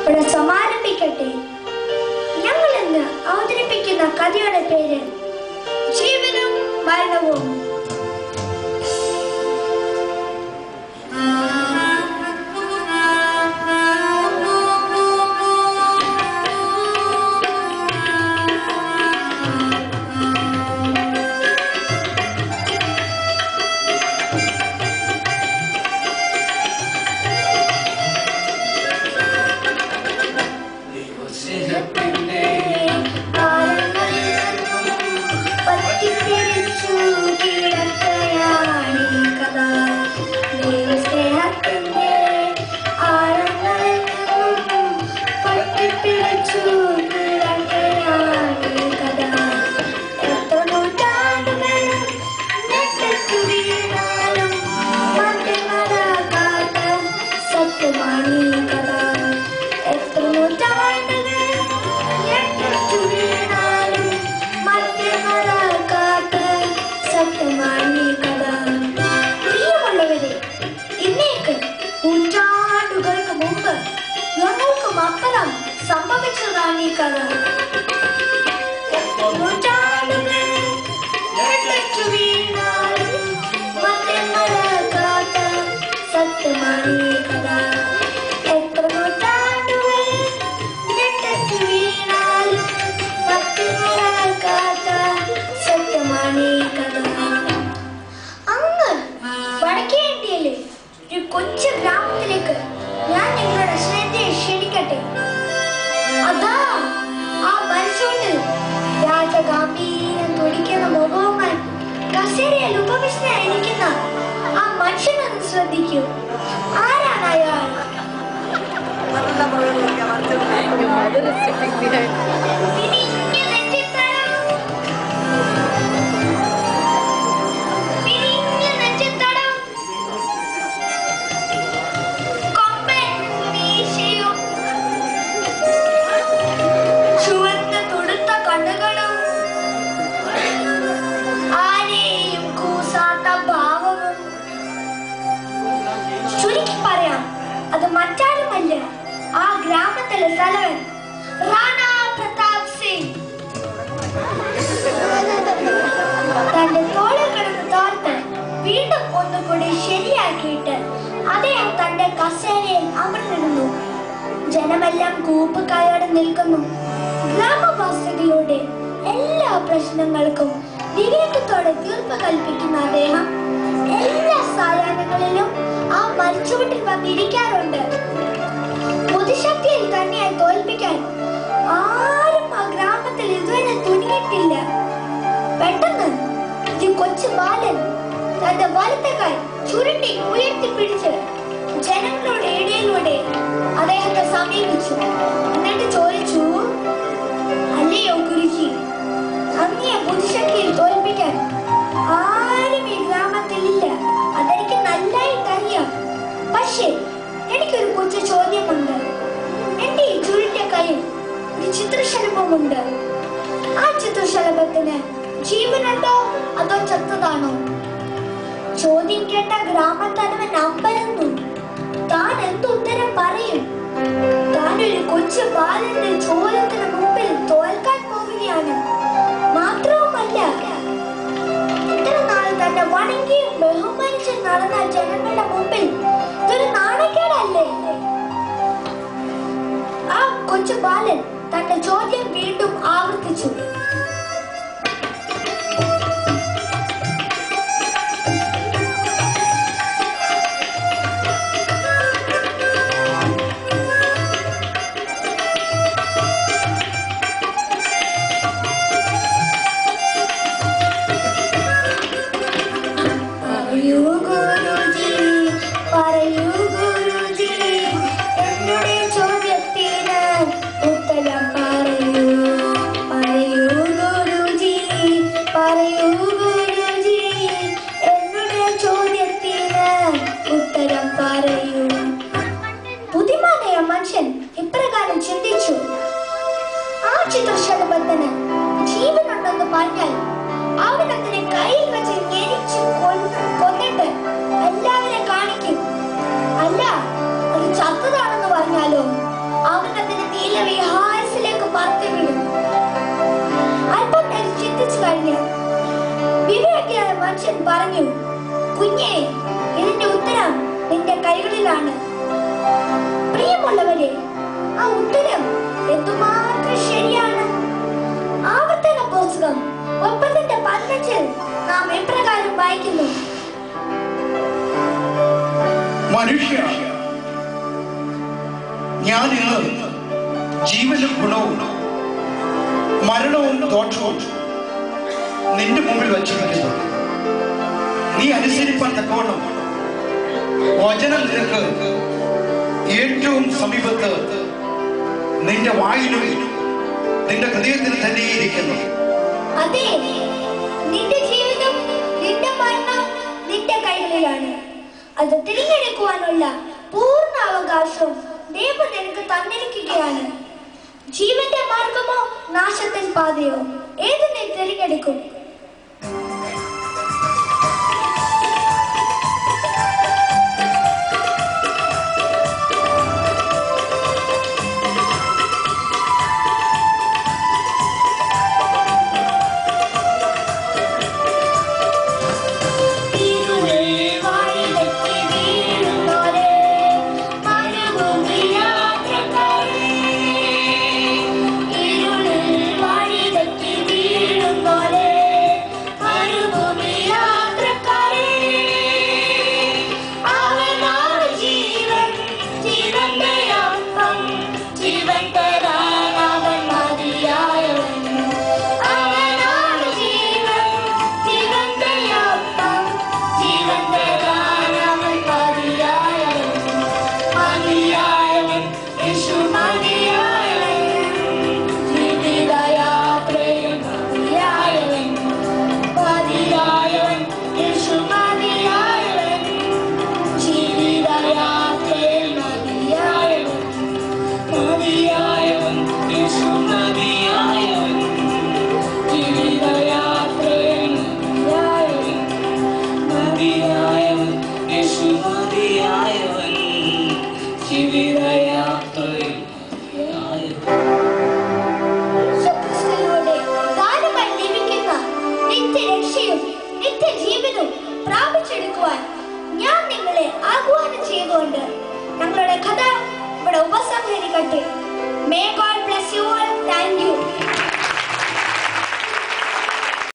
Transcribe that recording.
ഇവിടെ സമാരംഭിക്കട്ടെ ഞങ്ങൾ ഇന്ന് അവതരിപ്പിക്കുന്ന കഥയുടെ പേര് ജീവനും മരണവും ദൈവസ്നേഹത്തിന്റെ പറ്റിപ്പിടിച്ചു കിടക്കയാണ് ഈ കഥ ദൈവസ്നേഹത്തിന്റെ ആഴങ്ങളിൽ നിന്നും പറ്റിപ്പിടിച്ചു കിടക്കയാണ് ഈ കഥ എത്ര നൂറ്റാണ്ടുകൾ ഞെട്ടു വീണാലും മറ്റൊന്നതാകാത്ത സത്യമാണ് ഈ കഥ എത്ര നൂറ്റാണ്ടുകൾ ഞെട്ടു വീണാലും മറ്റൊന്നതാകാത്ത സത്യമാണ് ഈ കഥ പ്രിയമുള്ളവരെ ഇന്നേക്ക് നൂറ്റാണ്ടുകൾക്ക് മുമ്പ് ഞങ്ങൾക്കും അപ്പുറം സംഭവിച്ചതാണ് ഈ കഥ നൂറ്റാണ്ടുകൾ ഞെട്ടു വീണാലും മറ്റൊന്നതാകാത്ത സത്യമാണ് ഈ കഥ എത്ര നൂറ്റാണ്ടുകൾ ഞെട്ടു വീണാലും മറ്റൊന്നതാകാത്ത സത്യമാണ് ഈ കഥ അങ്ങ് വടക്കേ ഇന്ത്യയിലെ ഒരു കൊച്ചു ഗ്രാമത്തിലേക്ക് ഞാൻ നിങ്ങളുടെ ശ്രദ്ധയെ ക്ഷണിക്കട്ടെ അതാ ആ മത്സ്യോട്ടിൽ രാജഗാംഭീര്യം തുടിക്കുന്ന മുഖവുമായി കസേരയിൽ ഉപവിഷ്ടനായിരിക്കുന്ന ആ മനുഷ്യനൊന്ന് ശ്രദ്ധിക്കൂ ആരാണ് അയാൾ വിരിഞ്ഞ നെറ്റിത്തടം വിരിഞ്ഞ നെറ്റിത്തടം കൊമ്പൻ മീശയും ചുവന്ന തുടുത്ത കണ്ണുകളും ആരെയും കൂസാത്ത ഭാവവും ചുരുക്കി പറയാം അത് മറ്റാരുമല്ല ആ ഗ്രാമത്തിലെ തലവൻ റാണാ പ്രതാപ് സിംഗ് തന്റെ തോളിൽ കിടന്ന് തോർത്ത് വീണ്ടും ഒന്നുകൂടി ശരിയാക്കിയിട്ട് അദ്ദേഹം തന്റെ കസേരയിൽ അമർന്നിരുന്നു ജനമെല്ലാം കൂപ്പുകായോടെ നിൽക്കുന്നു ഗ്രാമവാസികളുടെ എല്ലാ പ്രശ്നങ്ങൾക്കും വിവേകത്തോടെ തീർപ്പ് കൽപ്പിക്കുന്ന അദ്ദേഹം എല്ലാ സായാഹ്നങ്ങളിലും ആ മരിച്ചുവിട്ടിൽ വന്നിരിക്കാറുണ്ട് പൊതുശക്തിയിൽ തന്നെ തോൽപ്പിക്കാൻ ആരും ആ ഗ്രാമത്തിൽ ഇതുവരെ തുനിയിട്ടില്ല പെട്ടെന്ന് ഈ കൊച്ചു ബാലൻ തന്റെ വലത്തെ കൈ ചുരുട്ടി ഉയർത്തിപ്പിടിച്ച് ജനങ്ങളുടെ ഇടയിലൂടെ അദ്ദേഹത്തെ സമീപിച്ചു എന്നിട്ട് ചോദിച്ചു അല്ലയോ ഗുരുജി അങ്ങയെ ബുദ്ധിശക്തിയിൽ തോൽപ്പിക്കാൻ ആരും ഈ ഗ്രാമത്തിലില്ല അതെനിക്ക് നന്നായിട്ട് അറിയാം പക്ഷേ എനിക്കൊരു കൊച്ചു ചോദ്യമുണ്ട് എന്റെ ഈ ചുരുട്ടിയ കയ്യിൽ ഒരു ചിത്രശലഭമുണ്ട് ആ ചിത്രശലഭത്തിന് ജീവനുണ്ടോ അതോ ചത്തതാണോ ചോദ്യം കേട്ട ഗ്രാമത്തലവൻ അമ്പരന്നു താൻ എന്തുത്തരം പറയും താനൊരു കൊച്ചു ബാലന്റെ ചോദ്യത്തിന് മുമ്പിൽ തോൽക്കാൻ പോവുകയാണ് മാത്രവുമല്ല ഇത്ര നാൾ തന്നെ വണങ്ങിയും ബഹുമാനിച്ചും നടന്ന ജനങ്ങളുടെ മുമ്പിൽ ഇതൊരു നാണക്കേടല്ലേ ആ കൊച്ചു ബാലൻ തന്റെ ചോദ്യം വീണ്ടും ആവർത്തിച്ചു പറയൂ ഗുരുജി പറയൂ ഗുരുജി എന്നുടെ ചോദ്യത്തിന് ഉത്തരം പറയൂ പറയൂ ഗുരുജി പറയൂ ഗുരുജി എന്നുടെ ചോദ്യത്തിന് ഉത്തരം പറയൂ ബുദ്ധിമാനായ മനുഷ്യൻ ഇപ്രകാരം ചിന്തിച്ചു ആ ചിത്രശലഭത്തിന് ജീവനുണ്ടെന്ന് പറഞ്ഞാൽ അവനതിനെ കയ്യിൽ വെച്ച് ഞെരിച്ചു കൊന്ന് കൊന്നിട്ട് എല്ലാവരെ കാണിക്കും അല്ല അത് ചത്തതാണെന്ന് പറഞ്ഞാലോ അവന്റെ അച്ഛൻ പറഞ്ഞു കുഞ്ഞെ ഇതിന്റെ ഉത്തരം നിന്റെ കൈകളിലാണ് പ്രിയമുള്ളവരെ ആ ഉത്തരം എന്തുമാത്രം ശരിയാണ് ആവർത്തന പുസ്തകം ഒമ്പതിന്റെ പതിനഞ്ചിൽ നാം എപ്രകാരം വായിക്കുന്നു മനുഷ്യ ഞാൻ ഇന്ന് ജീവനും ഗുണവും മരണവും ദോഷവും നിന്റെ മുമ്പിൽ വച്ചിരിക്കുന്നു നീ അനുസരിപ്പാൻ തക്കവണ്ണം വചനം നിനക്ക് ഏറ്റവും സമീപത്ത് നിന്റെ വായിലും നിന്റെ ഹൃദയത്തിൽ തന്നെ ഇരിക്കുന്നു അതെ നിന്റെ ജീവിതം നിന്റെ മരണം നിന്റെ കൈകളിലാണ് അത് തിരഞ്ഞെടുക്കുവാനുള്ള പൂർണ്ണ അവകാശം ദൈവം നിനക്ക് തന്നിരിക്കുകയാണ് ജീവന്റെ മാർഗമോ നാശത്തിൻ പാതയോ ഏത് നീ തിരഞ്ഞെടുക്കും അവനാണ് ജീവൻ ജീവന്റെ അപ്പം ജീവന്റെ ദാനവൻ മതിയായവൻ മതിയായവൻ യേശു മതിയായവൻ ജീവിതയാത്രയിൽ മതിയായവൻ മതിയായവൻ യേശു മതിയായവൻ ജീവിതയാത്രയിൽ മതിയായവൻ മതിയായവൻ യേശു മതിയായവൻ ജീവിതയാത്രയിൽ മതിയായവൻ മതിയായവൻ യേശു മതിയായവൻ ജീവിതയാത്രയിൽ മതിയായവൻ യേശുക്രിസ്തുവിലൂടെ ദാനമായി ലഭിക്കുന്ന നിത്യരക്ഷയും നിത്യജീവനും പ്രാപിച്ചെടുക്കുവാൻ ഞാൻ നിങ്ങളെ ആഹ്വാനം ചെയ്തുകൊണ്ട് ഞങ്ങളുടെ കഥ ഇവിടെ ഉപസംഹരിക്കട്ടെ may God bless you all thank U